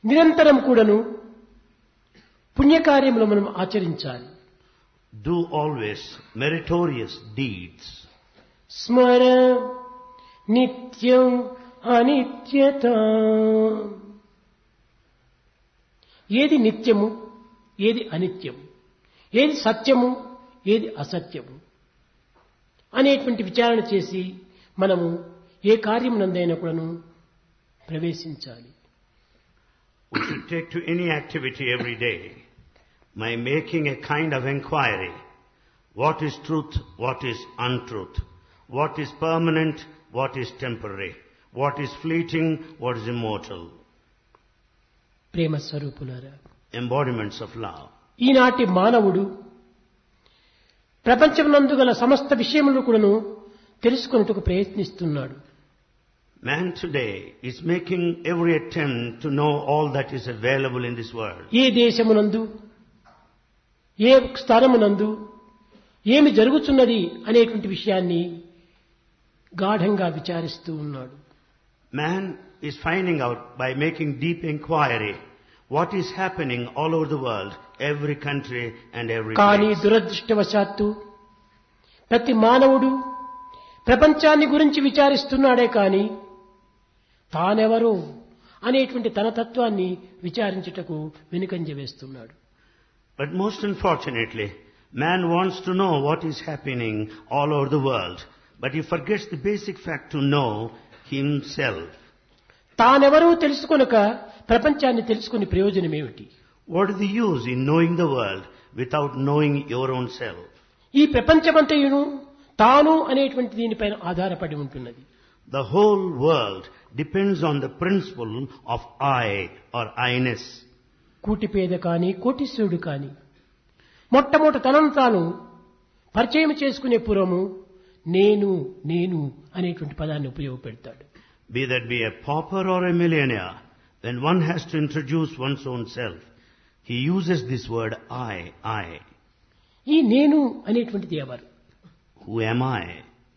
నిరంతరం కూడాను పుణ్యకార్యములు మనం ఆచరించాలి Do always meritorious deeds. స్మర నిత్యం అనిత్యత ఏది నిత్యము ఏది అనిత్యము ఏది సత్యము ఏది అసత్యము అనేటువంటి విచారణ చేసి మనము ఏ కార్యమునందైనా కూడాను ప్రవేశించాలి We should take to any activity every day by making a kind of inquiry. What is truth? What is untruth? What is permanent? What is temporary? What is fleeting? What is immortal? ప్రేమ స్వరూపులారా Embodiments of love. ఈనాటి మానవుడు ప్రపంచమునందు గల సమస్త విషయములు కూడాను తెలుసుకొనుటకు ప్రయత్నిస్తున్నాడు Man today is making every attempt to know all that is available in this world. ఏ దేశమునందు ఏ స్థానమునందు ఏమి జరుగుతున్నది అనేటువంటి విషయాన్ని గాఢంగా విచారిస్తూ ఉన్నాడు Man is finding out by making deep inquiry what is happening all over the world, every country and every కానీ place. దురదృష్టవశాత్తు ప్రతి మానవుడు ప్రపంచాన్ని గురించి విచారిస్తున్నాడే కాని తానెవరో అనేటువంటి తన తత్వాన్ని విచారించుటకు వెనుకంజ వేస్తున్నాడు But most unfortunately, man wants to know what is happening all over the world, but he forgets the basic fact to know himself. తానెవరూ తెలుసుకొనక ప్రపంచాన్ని తెలుసుకుని ప్రయోజనం ఏమిటి What is the use in knowing the world without knowing your own self? ఈ ప్రపంచమంతయును తాను అనేటువంటి దీనిపైన ఆధారపడి ఉంటున్నది The whole world depends on the principle of I or I-ness. కూటి పేద కాని కోటీశ్వరుడు కాని మొట్టమొదట తనను తాను పరిచయం చేసుకునే పూర్వము నేను నేను అనేటువంటి పదాన్ని ఉపయోగపెడతాడు Be that be a pauper or a millionaire, when one has to introduce one's own self, he uses this word I, I. ఈ నేను అనేటువంటిది ఎవరు Who am I?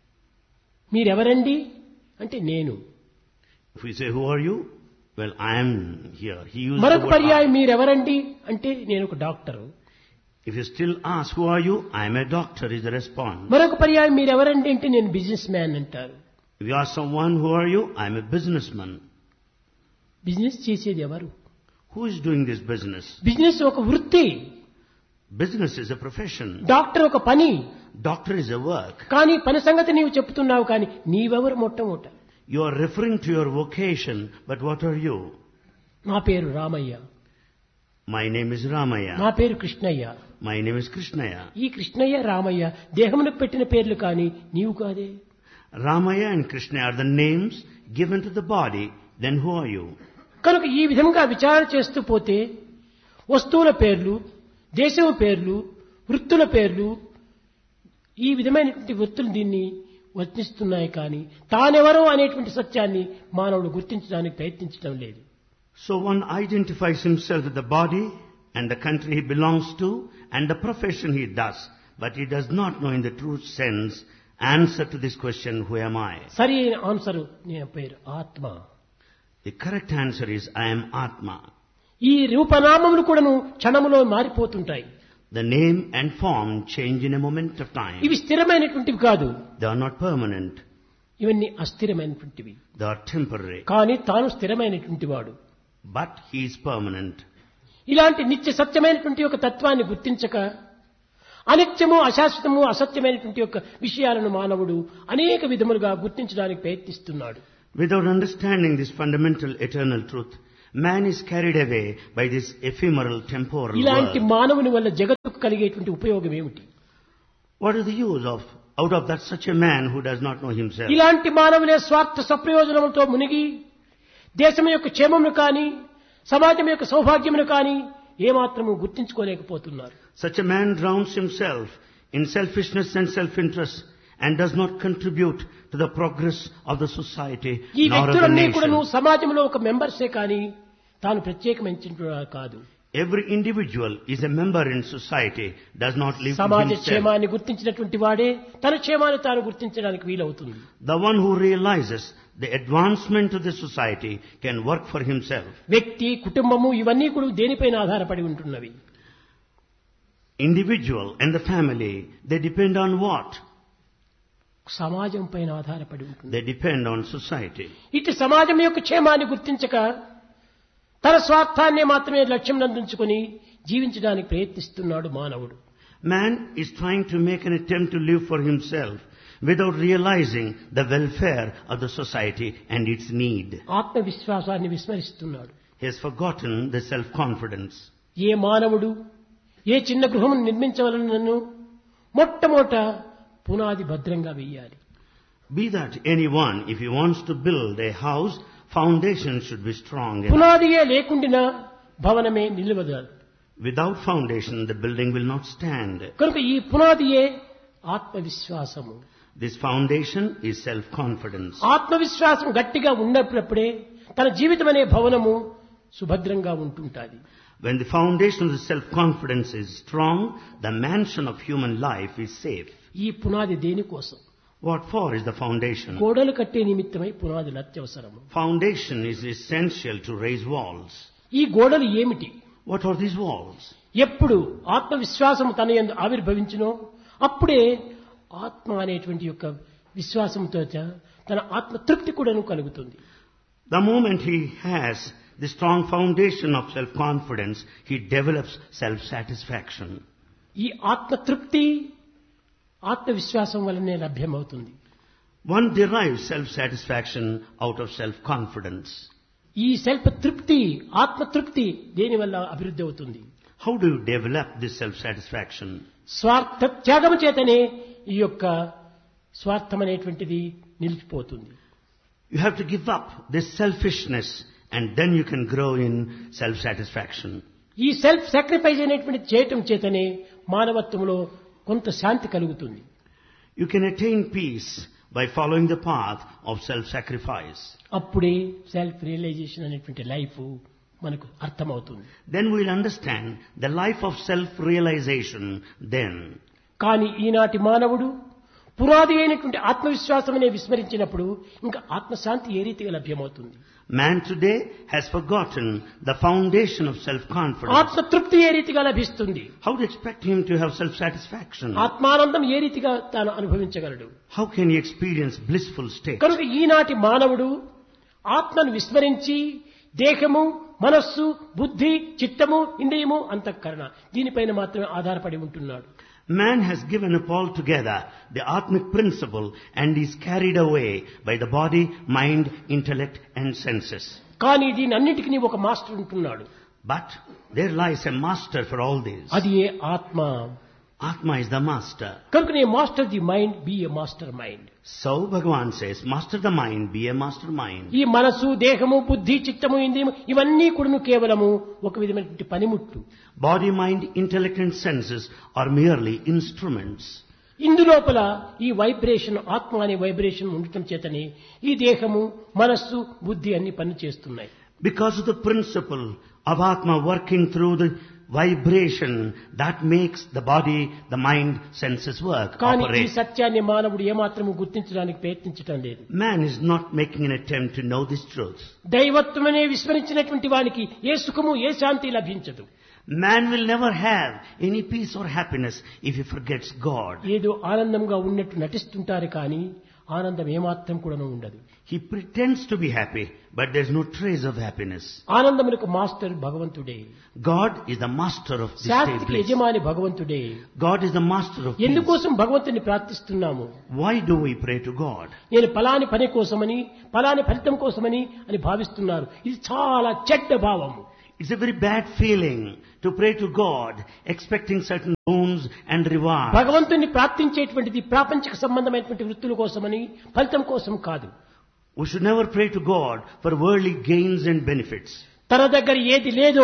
మీరెవరండి అంటే నేను If we say, who are you? Well, I am here. He uses the మరొక word I. పర్యాయం మీరెవరండి అంటే నేను ఒక doctor If you still ask, who are you? I am a doctor is the response. మరొక పర్యాయం మీరెవరండి అంటే నేను బిజినెస్ మ్యాన్ అంటారు If you ask someone, who are you? I am a businessman. Business చేసేది ఎవరు Who is doing this business? Business ఒక వృత్తి Business is a profession. Doctor ఒక పని Doctor is a work. కానీ పని సంగతి నీవు చెప్తున్నావు కానీ నీవెవరు మొట్టమొదట You are referring to your vocation, but what are you? నా పేరు రామయ్య My name is నా Ramaya. పేరు Krishnaiah My name is Krishnaya. ఈ కృష్ణయ్య రామయ్య దేహమునకు పెట్టిన పేర్లు కానీ నీవు కాదే Ramaya and Krishna are the names given to the body. Then who are you? కనుక ఈ విధంగా విచారణ చేస్తూ పోతే వస్తువుల పేర్లు దేశం పేర్లు వృత్తుల పేర్లు ఈ విధమైనటువంటి వృత్తులు దీన్ని వర్తిస్తున్నాయి కానీ తానెవరో అనేటువంటి సత్యాన్ని మానవుడు గుర్తించడానికి ప్రయత్నించడం లేదు So one identifies himself with the body and the country he belongs to and the profession he does, but he does not know in the true sense answer to this question, who am I? సరి అయిన answer నేను పేరు ఆత్మ The correct answer is, I am Atma. ఈ రూపనామములు కూడాను క్షణములో మారిపోతుంటాయి The name and form change in a moment of time. ఇవి స్థిరమైనటువంటివి కాదు They are not permanent. ఇవన్నీ అస్థిరమైనటువంటివి They are temporary. కానీ తాను స్థిరమైనటువంటి వాడు But he is permanent. ఇలాంటి నిత్య సత్యమైనటువంటి ఒక తత్వాన్ని గుర్తించక అనిత్యము అశాశ్వతము అసత్యమైనటువంటి యొక్క విషయాలను మానవుడు అనేక విధములుగా గుర్తించడానికి ప్రయత్నిస్తున్నాడు Without understanding this fundamental eternal truth, man is carried away by this ephemeral temporal ఇలాంటి world. మానవుని వల్ల జగత్తుకు కలిగేటువంటి ఉపయోగం ఏమిటి What is the use of out of that such a man who does not know himself? ఇలాంటి మానవులే స్వార్థ సప్రయోజనములతో మునిగి దేశం యొక్క క్షేమమును కానీ సమాజం యొక్క సౌభాగ్యమును కానీ ఏమాత్రము గుర్తించుకోలేకపోతున్నారు Such a man drowns himself in selfishness and self-interest and does not contribute to the progress of the society ఈ nor of the వ్యక్తులన్నీ కూడాను nation. సమాజంలో ఒక మెంబర్సే కానీ తాను ప్రత్యేకమైన కాదు Every individual is a member in society, does not live for సమాజ himself. క్షేమాన్ని గుర్తించినటువంటి వాడే తన క్షేమాన్ని తాను గుర్తించడానికి వీలవుతుంది The one who realizes the advancement of the society, can work for himself. వ్యక్తి కుటుంబము ఇవన్నీ కూడా దేనిపైన ఆధారపడి ఉంటున్నవి Individual and the family, they depend on what? సమాజం పైన ఆధారపడి ఉంటుంది They depend on society. ఇటు సమాజం యొక్క క్షేమాన్ని గుర్తించక తన స్వార్థాన్నే మాత్రమే లక్ష్యం నందించుకొని జీవించడానికి ప్రయత్నిస్తున్నాడు మానవుడు Man is trying to make an attempt to live for himself without realizing the welfare of the society and its need. ఆత్మవిశ్వాసాన్ని విస్మరిస్తున్నాడు He has forgotten the self-confidence. ఏ మానవుడు ఏ చిన్న గృహం నిర్మించవలనను మొట్టమొదట పునాది భద్రంగా వెయ్యాలి Be that anyone, if he wants to build a house, foundation should be strong. enough. పునాదియే లేకుండినా భవనమే నిలవదు Without foundation, the building will not stand. కనుక ఈ పునాదియే ఆత్మవిశ్వాసము This foundation is self-confidence. ఆత్మవిశ్వాసం గట్టిగా ఉన్నప్పుడే తన జీవితం అనే భవనము సుభద్రంగా ఉంటుంటాది When the foundation of the self-confidence is strong, the mansion of human life is safe. ఈ పునాది దేనికోసం What for is the foundation? గోడలు కట్టే నిమిత్తమై పునాదులు అత్యవసరము Foundation is essential to raise walls. ఈ గోడలు ఏమిటి What are these walls? ఎప్పుడు ఆత్మవిశ్వాసం తన యందు ఆవిర్భవించునో అప్పుడే ఆత్మ అనేటువంటి యొక్క విశ్వాసంతో తన ఆత్మ తృప్తి కూడాను కలుగుతుంది The moment he has the strong foundation of self-confidence, he develops self-satisfaction. ఈ ఆత్మ తృప్తి ఆత్మవిశ్వాసం వల్లనే లభ్యమవుతుంది One derives self-satisfaction out of self-confidence. ఈ సెల్ఫ్ తృప్తి ఆత్మ తృప్తి దేని వల్ల అభివృద్ధి అవుతుంది How do you develop this self-satisfaction? స్వార్థ త్యాగం చేతనే ఈ యొక్క స్వార్థం అనేటువంటిది నిలిచిపోతుంది You have to give up this selfishness and then you can grow in self-satisfaction. ఈ సెల్ఫ్ సాక్రిఫైస్ అనేటువంటి చేయటం చేతనే మానవత్వంలో కొంత శాంతి కలుగుతుంది You can attain peace by following the path of self-sacrifice. అప్పుడే సెల్ఫ్ రియలైజేషన్ అనేటువంటి లైఫ్ మనకు అర్థమవుతుంది Then we'll understand the life of self-realization then. కానీ ఈనాటి మానవుడు పునాది అయినటువంటి ఆత్మవిశ్వాసం అనే విస్మరించినప్పుడు ఇంకా ఆత్మశాంతి ఏ రీతిగా లభ్యమవుతుంది Man today has forgotten the foundation of self-confidence. ఆత్మతృప్తి ఏ రీతిగా లభిస్తుంది How to expect him to have self-satisfaction? ఆత్మానందం ఏ రీతిగా తాను అనుభవించగలడు How can he experience blissful state? కనుక ఈనాటి మానవుడు ఆత్మను విస్మరించి దేహము మనస్సు బుద్ధి చిత్తము ఇంద్రియము అంతఃకరణ దీనిపైన మాత్రమే ఆధారపడి ఉంటున్నాడు Man has given up altogether the Atmic principle and is carried away by the body, mind, intellect and senses. కానీ దీని అన్నిటికీ ఒక మాస్టర్ ఉంటున్నాడు But there lies a master for all this. అది ఏ ఆత్మ Atma is the master. కనుక నే master the mind be a master mind So Bhagavan says, master the mind, be a master mind. ఈ మనసు దేహము బుద్ధి చిత్తము ఇంద్రియము ఇవన్నీ కూడాను కేవలము ఒక విధమైనటువంటి పనిముట్టు Body, mind, intellect and senses are merely instruments. ఇందులోపల ఈ వైబ్రేషన్ ఆత్మ అనే వైబ్రేషన్ ఉండటం చేతనే ఈ దేహము మనస్సు బుద్ధి అన్ని పని చేస్తున్నాయి Because of the principle of Atma working through the vibration that makes the body, the mind, senses work, కానీ ఈ operate. సత్యాన్ని మానవుడు ఏమాత్రము గుర్తించడానికి ప్రయత్నించడం లేదు Man is not making an attempt to know this truth. దైవత్వమనే విస్మరించినటువంటి వానికి ఏ సుఖము ఏ శాంతి లభించదు Man will never have any peace or happiness if he forgets God. ఏదో ఆనందంగా ఉన్నట్టు నటిస్తుంటారు కానీ ఆనందం ఏమాత్రం కూడా ఉండదు He pretends to be happy, but there's no trace of happiness. ఆనందములకు మాస్టర్ భగవంతుడే God is the master of this state శాంతికి bliss. యజమాని భగవంతుడే God is the master of peace. ఎందుకోసం భగవంతుని ప్రార్థిస్తున్నాము Why do we pray to God? నేను ఫలాని పని కోసమని ఫలాని ఫలితం కోసమని అని భావిస్తున్నారు ఇది చాలా చెడ్డ భావము It's a very bad feeling to pray to God, expecting certain boons and rewards. భగవంతుని ప్రార్థించేటువంటిది ప్రాపంచిక సంబంధమైనటువంటి వృత్తుల కోసమని ఫలితం కోసం కాదు We should never pray to God for worldly gains and benefits. తన దగ్గర ఏది లేదో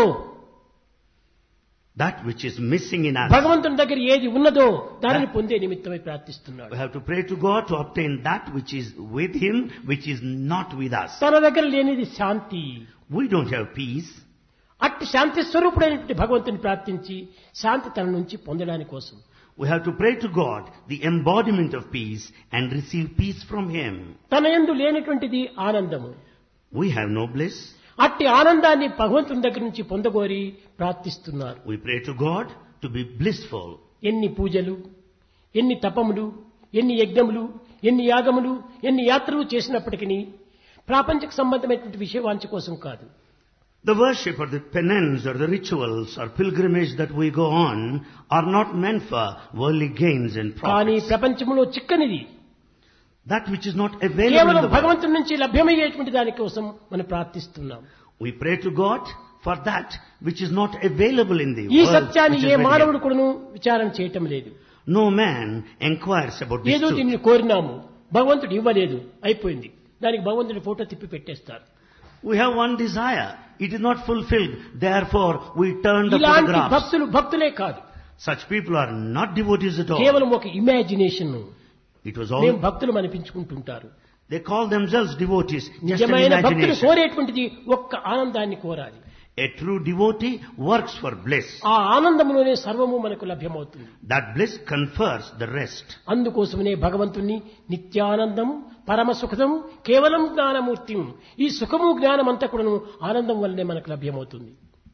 That which is missing in us. భగవంతుని దగ్గర ఏది ఉన్నదో దానిని పొందే నిమిత్తమై ప్రార్థిస్తున్నాడు We have to pray to God to obtain that which is with Him, which is not with us. తన దగ్గర లేనిది శాంతి We don't have peace. అట్టి శాంతి స్వరూపుడైనటువంటి భగవంతుని ప్రార్థించి శాంతి తన నుంచి పొందడానికి కోసం We have to pray to God, the embodiment of peace, and receive peace from Him. తన యందు లేనటువంటిది ఆనందము We have no bliss. అట్టి ఆనందాన్ని భగవంతుని దగ్గర నుంచి పొందగోరి ప్రార్థిస్తున్నారు We pray to God to be blissful. ఎన్ని పూజలు ఎన్ని తపములు ఎన్ని యజ్ఞములు ఎన్ని యాగములు ఎన్ని యాత్రలు చేసినప్పటికీ ప్రాపంచిక సంబంధమైనటువంటి విషయవాంఛ కోసం కాదు The worship or the penance or the rituals or pilgrimage that we go on are not meant for worldly gains and కానీ profits. ప్రపంచంలో చిక్కనిది That which is not available in కేవలం the world. భగవంతుని నుంచి లభ్యమయ్యేటువంటి దానికోసం మనం ప్రార్థిస్తున్నాం We pray to God for that which is not available in the ఈ world. సత్యాన్ని which is ఏ very మానవుడు కూడాను విచారణ చేయటం లేదు No man inquires about this ఏదో truth. దీన్ని కోరినాము భగవంతుడు ఇవ్వలేదు అయిపోయింది దానికి భగవంతుడి ఫోటో తిప్పి పెట్టేస్తారు We have one desire. It is not fulfilled. Therefore, we turn the ఇలాంటి photographs. భక్తులు భక్తులే కాదు Such people are not devotees at all. కేవలం ఒక ఇమాజినేషన్ It was మేము all, భక్తులు అనిపించుకుంటుంటారు they call themselves devotees. Just an నిజమైన భక్తులు imagination. కోరేటువంటిది ఒక్క ఆనందాన్ని కోరాలి A true devotee works for bliss. ఆ ఆనందంలోనే సర్వము మనకు లభ్యమవుతుంది That bliss confers the rest. అందుకోసమనే భగవంతుణ్ణి నిత్యానందము పరమ సుఖదము కేవలం జ్ఞానమూర్తి ఈ సుఖము జ్ఞానం అంతా కూడాను ఆనందం వల్లనే మనకు లభ్యమవుతుంది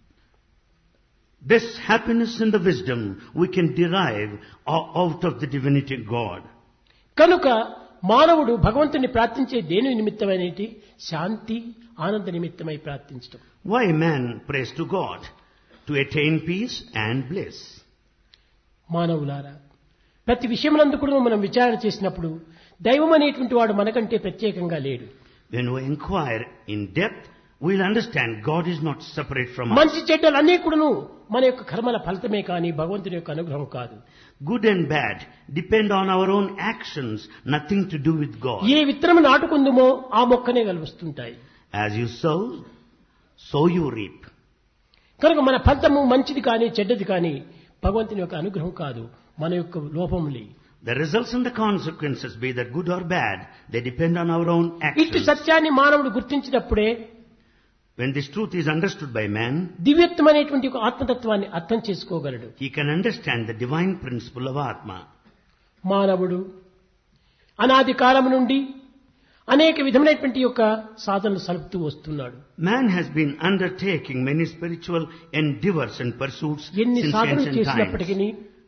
This happiness and the wisdom we can derive o- out of the divinity of God. కనుక మానవుడు భగవంతుని ప్రార్థించే దేని నిమిత్తమైనటి శాంతి ఆనంద నిమిత్తమై ప్రార్థించడం Why man prays to God? To attain peace and bliss. మానవులారా ప్రతి విషయమునందు కూడా మనం విచారణ చేసినప్పుడు దైవం అనేటువంటి వాడు మనకంటే ప్రత్యేకంగా లేడు When we inquire in depth, we'll understand God is not separate from us. మంచి చెడ్డలు అన్నీ కూడాను మన యొక్క కర్మల ఫలితమే కానీ భగవంతుని యొక్క అనుగ్రహం కాదు Good and bad depend on our own actions, nothing to do with God. ఏ విత్తనం నాటుకుందుమో ఆ మొక్కనే కలుస్తుంటాయి As you sow, so you reap. కనుక మన ఫలితము మంచిది కానీ చెడ్డది కానీ భగవంతుని యొక్క అనుగ్రహం కాదు మన యొక్క లోపములే The results and the consequences, be that good or bad, they depend on our own ఇట్టి actions. సత్యాన్ని మానవుడు గుర్తించినప్పుడే When this truth is understood by man, దివ్యత్వమైనటువంటి ఒక ఆత్మతత్వాన్ని అర్థం చేసుకోగలడు he can understand the divine principle of Atma. మానవుడు అనాది కాలం నుండి అనేక విధమైనటువంటి యొక్క సాధనలు సలుపుతూ వస్తున్నాడు Man has been undertaking many spiritual endeavors and pursuits ఎన్ని since సాధనలు ancient times. చేసినప్పటికీ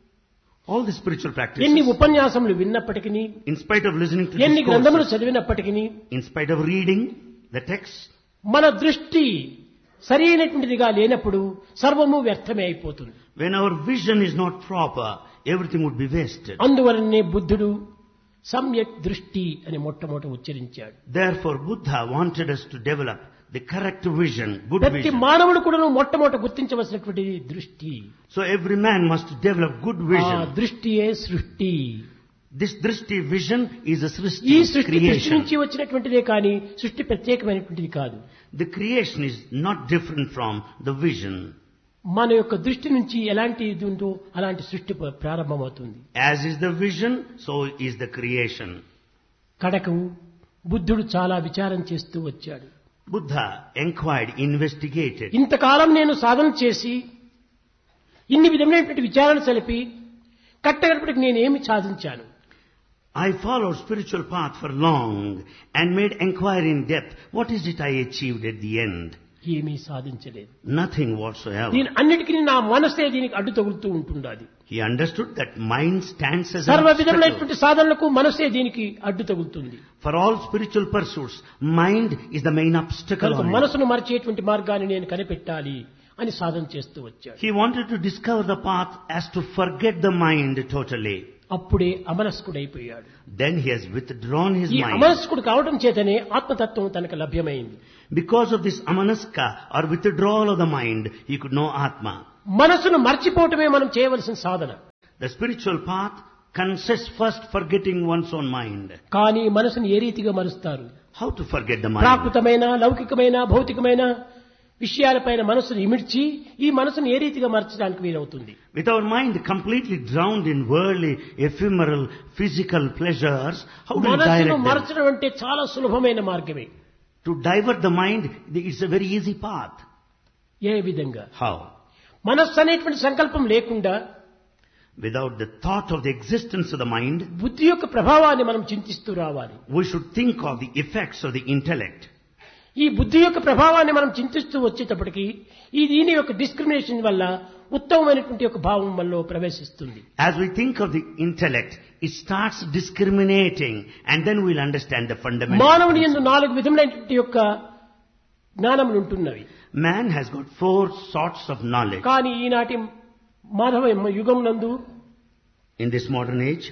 All the spiritual ఎన్ని practices, ఉపన్యాసములు విన్నప్పటికీ in spite of listening to ఎన్ని గ్రంథములు discourses, చదివినప్పటికీ in spite of reading the text, మన దృష్టి సరైనటువంటిదిగా లేనప్పుడు సర్వము వ్యర్థమే అయిపోతుంది when our vision is not proper, everything would be wasted. అందువలనే బుద్ధుడు సమ్యక్ దృష్టి అని మొట్టమొదట ఉచ్చరించాడు Therefore, Buddha wanted us to develop the correct vision, good ప్రతి vision. మానవుడు కూడా మొట్టమొదట గుర్తించవలసినటువంటి దృష్టి So every man must develop good ఆ vision. దృష్టియే సృష్టి This drishti vision is a ఈ srishti, సృష్టి దృష్టి creation. నుంచి వచ్చినటువంటిదే కానీ సృష్టి ప్రత్యేకమైనటువంటిది కాదు The creation is not different from the vision. మన యొక్క దృష్టి నుంచి ఎలాంటి ఇది ఉందో అలాంటి సృష్టి ప్ర- ప్రారంభమవుతుంది As is the vision, so is the creation. కడకు బుద్ధుడు చాలా విచారం చేస్తూ వచ్చాడు Buddha inquired, investigated. ఇంతకాలం నేను సాధన చేసి ఇన్ని విధమైనటువంటి విచారణ తెలిపి కట్టగడపటికి నేనేమి సాధించాను I followed spiritual path for long and made inquiry in depth. What is it I achieved at the end? ఏమీ సాధించలేదు Nothing whatsoever. దీని అన్నిటికీ నా మనసే దీనికి అడ్డు తగులుతూ ఉంటుండాలి He understood that mind stands as an సర్వ obstacle. విధములైనటువంటి సాధనలకు మనసే దీనికి అడ్డు తగులుతుంది For all spiritual pursuits, mind is the main obstacle కనుక on it. మనసును మరిచేటువంటి మార్గాన్ని నేను కనిపెట్టాలి అని సాధన చేస్తూ వచ్చాడు He wanted to discover the path as to forget the mind totally. అప్పుడే అమనస్కుడైపోయాడు Then he has withdrawn his ఈ mind. అమనస్కుడు కావటం చేతనే ఆత్మతత్వం తనకు లభ్యమైంది Because of this amanaska or withdrawal of the mind, he could know Atma. మనసును మర్చిపోవటమే మనం చేయవలసిన సాధన The spiritual path consists first forgetting one's own mind. కానీ మనసును ఏ రీతిగా మరుస్తారు How to forget the mind? ప్రాకృతమైన లౌకికమైన భౌతికమైన విషయాలపైన మనసును ఇమిడ్చి ఈ మనసును ఏ రీతిగా మర్చడానికి వీలవుతుంది With our mind completely drowned in worldly, ephemeral, physical pleasures, how do we మనసును direct them? మరచడం అంటే చాలా సులభమైన మార్గమే To divert the mind, it's a very easy path. ఏ విధంగా How? మనస్సు అనేటువంటి సంకల్పం లేకుండా without the thought of the existence of the mind, బుద్ధి యొక్క ప్రభావాన్ని మనం చింతిస్తూ రావాలి we should think of the effects of the intellect. ఈ బుద్ధి యొక్క ప్రభావాన్ని మనం చింతిస్తూ వచ్చేటప్పటికి ఈ దీని యొక్క డిస్క్రిమినేషన్ వల్ల ఉత్తమమైనటువంటి ఒక భావం మనలో ప్రవేశిస్తుంది As we think of the intellect, it starts discriminating and then we'll understand the fundamental. మానవుని ఎందు నాలుగు విధములైనటువంటి యొక్క జ్ఞానములు ఉంటున్నవి Man has got four sorts of knowledge. కానీ ఈనాటి Madhava యుగమునందు In this modern age,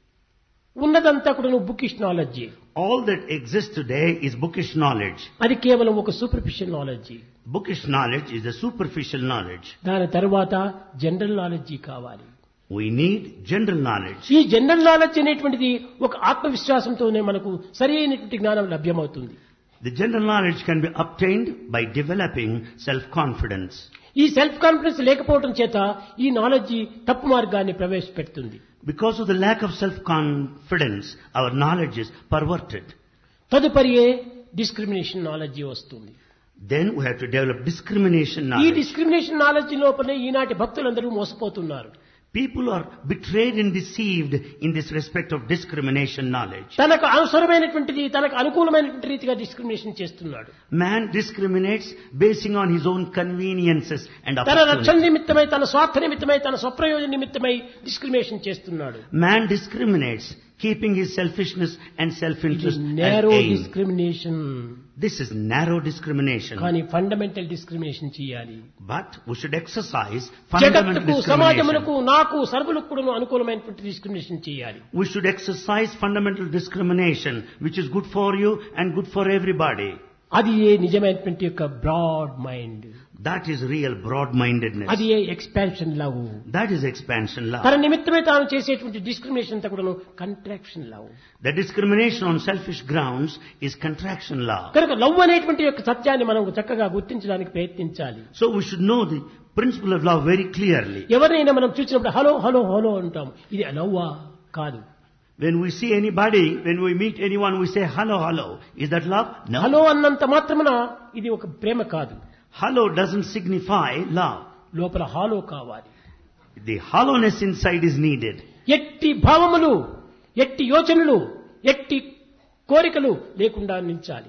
ఉన్నదంతా కూడా bookish knowledge all that exists today is bookish knowledge. అది కేవలం ఒక superficial knowledge Bookish knowledge is a superficial knowledge. దాని తరువాత జనరల్ నాలెడ్జి కావాలి We need general knowledge. ఈ జనరల్ నాలెడ్జ్ అనేటువంటిది ఒక ఆత్మవిశ్వాసంతోనే మనకు సరి అయినటువంటి జ్ఞానం లభ్యమవుతుంది The general knowledge can be obtained by developing self-confidence. ఈ సెల్ఫ్ కాన్ఫిడెన్స్ లేకపోవడం చేత ఈ నాలెడ్జి తప్పు మార్గాన్ని ప్రవేశపెడుతుంది Because of the lack of self-confidence, our knowledge is perverted. తదుపరియే డిస్క్రిమినేషన్ నాలెడ్జి వస్తుంది Then we have to develop discrimination ఈ knowledge. డిస్క్రిమినేషన్ నాలెడ్జి లోపలే ఈనాటి భక్తులందరూ మోసపోతున్నారు People are betrayed and deceived in this respect of discrimination knowledge. తనకు అవసరమైనటువంటిది తనకు అనుకూలమైనటువంటి రీతిగా డిస్క్రిమినేషన్ చేస్తున్నాడు Man discriminates basing on his own conveniences and తన రక్షణ opportunities. నిమిత్తమై తన స్వార్థ నిమిత్తమై తన స్వప్రయోజన నిమిత్తమై డిస్క్రిమినేషన్ చేస్తున్నాడు Man discriminates, keeping his selfishness and self-interest as narrow aim. Discrimination This is narrow discrimination. కానీ ఫండమెంటల్ డిస్క్రిమినేషన్ చేయాలి But we should exercise fundamental జగత్తుకు discrimination. సమాజమునకు నాకు సర్వులకు కూడా అనుకూలమైనటువంటి డిస్క్రిమినేషన్ చేయాలి We should exercise fundamental discrimination, which is good for you and good for everybody. అది ఏ నిజమైనటువంటి యొక్క broad mind That is real broad-mindedness. అది ఏ expansion love That is expansion love. తన నిమిత్తమే తాను చేసేటువంటి డిస్క్రిమినేషన్ అంతా కూడా contraction love The discrimination on selfish grounds is contraction love. కనుక లవ్ అనేటువంటి యొక్క సత్యాన్ని మనం చక్కగా గుర్తించడానికి ప్రయత్నించాలి So we should know the principle of love very clearly. ఎవరినైనా మనం చూసినప్పుడు హలో హలో హలో అంటాం ఇది లవ్వా కాదు When we see anybody, when we meet anyone, we say hello, hello. Is that love? No. Hello అన్నంత మాత్రమున ఇది ఒక ప్రేమ కాదు Hello doesn't signify love. లోపల హాలో కావాలి The hollowness inside is needed. ఎట్టి భావములు ఎట్టి యోచనలు ఎట్టి కోరికలు లేకుండా నించాలి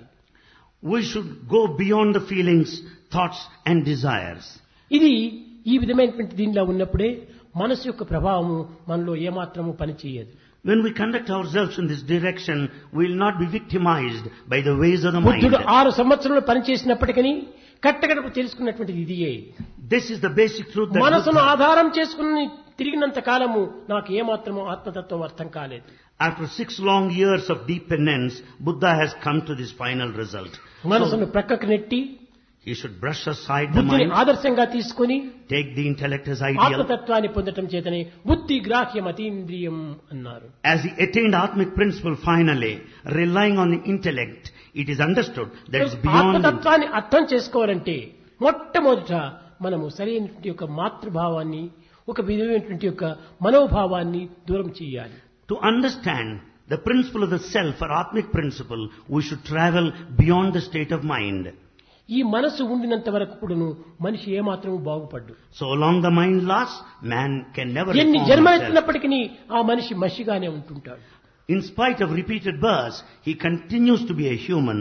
We should go beyond the feelings, thoughts and desires. ఇది ఈ విధమైనటువంటి దీనిలో ఉన్నప్పుడే మనసు యొక్క ప్రభావము మనలో ఏమాత్రము పనిచేయదు When we conduct ourselves in this direction, we will not be victimized by the ways of the mind. బుద్ధుడు ఆరు సంవత్సరాలు పనిచేసినప్పటికీ కట్టకడపు తెలుసుకున్నటువంటిది ఇదియే This is the basic truth that మనసును Buddha- ఆధారం చేసుకుని తిరిగినంత కాలము నాకు ఏమాత్రము ఆత్మతత్వం అర్థం కాలేదు after six long years of deep penance, Buddha has come to this final result. మనసును ప్రక్కకు నెట్టి He should brush aside the బుద్ధిని mind, ఆదర్శంగా తీసుకుని take the intellect as ideal. ఆత్మతత్వాన్ని పొందటం చేతనే బుద్ధి గ్రాహ్యం అతీంద్రియం అన్నారు As he attained Atmic principle finally, relying on the intellect, it is understood that it's beyond the ఆత్మతత్వాన్ని అర్థం చేసుకోవాలంటే మొట్టమొదట మనము సరైనటువంటి యొక్క మాతృభావాన్ని ఒక విధమైనటువంటి యొక్క మనోభావాన్ని దూరం చేయాలి To understand the principle of the self or Atmic principle, we should travel beyond the state of mind. ఈ మనసు ఉండినంత వరకు కూడాను మనిషి ఏమాత్రము బాగుపడ్డు So long the mind lasts, man can never ఎన్ని reform himself. జన్మలెత్తినప్పటికీ ఆ మనిషి మనిషిగానే ఉంటుంటాడు In spite of repeated births, he continues to be a human.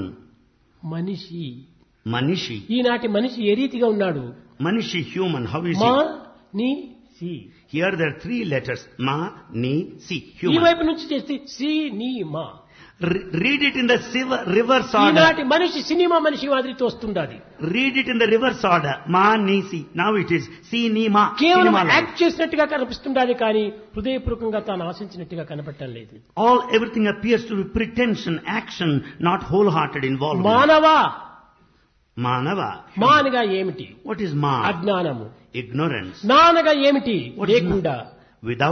మనిషి Manishi. ఈనాటి మనిషి ఏ రీతిగా ఉన్నాడు Manishi human, how is మా he? ని సి Here there are three letters. Ma, ni, si. ఈ Human. వైపు నుంచి చేస్తే సి నీ మా Re- read it in the siva- reverse order. ఈనాటి మనిషి సినిమా మనిషి మాదిరి తోస్తుండాలి Read it in the reverse order. Ma, ni, si. Now it is si, ni, ma. కేవలం Cinema life. యాక్ట్ చేసినట్టుగా కనిపిస్తుండాలి కానీ హృదయపూర్వకంగా తాను ఆశించినట్టుగా కనపడటం లేదు All, everything appears to be pretension, action, not wholehearted involvement. మానవా Manava. మా అనగా ఏమిటి What is ma? అజ్ఞానము Ignorance. నా అనగా ఏమిటి What is లేకుండా Without